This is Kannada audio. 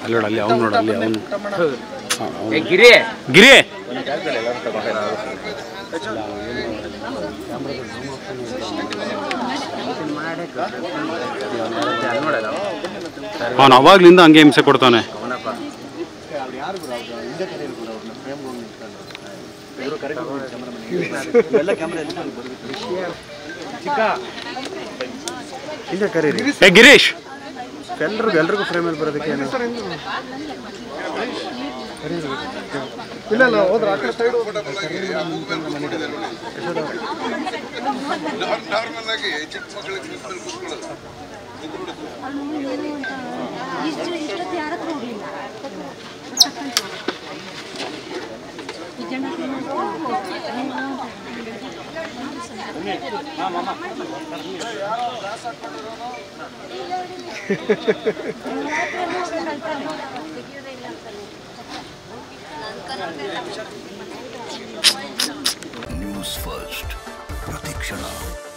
ಅಲ್ಲಿ ನೋಡು ಅಲ್ಲಿ ಅವ್ನು ನೋಡು ಅಲ್ಲಿ ಅವನು ಏ ಗಿರಿ ಗಿರಿ ಅವನು ಅವಾಗ್ಲಿಂದ ಹಂಗೆ ಹಿಂಸೆ ಕೊಡ್ತಾನೆ ಹಿಂಗೆ ಕರೀರಿ ಏ ಗಿರೀಶ್ ಎಲ್ರಿಗೂ ಎಲ್ರಿಗೂ ಫ್ರೇಮಲ್ಲಿ ಬರೋದಕ್ಕೆ ಏನು ಇಲ್ಲ ಇಲ್ಲ ಹೋದ್ರೆ ಆ ಕಡೆ ಸೈಡ್ ನಾರ್ಮಲ್ ಆಗಿ ಚಿಕ್ಕ ಮಕ್ಕಳಿಗೆ ನಿಂತ್ಕೊಂಡು ಕೂತ್ಕೊಳ್ಳೋದು ಇಷ್ಟು ಇಷ್ಟೊತ್ತು ಯಾರ ಹತ್ರ ಹೋಗ್ಲಿಲ್ಲ ನ್ಯೂಸ್ ಫಸ್ಟ್ ಪ್ರತಿಕ್ಷಣ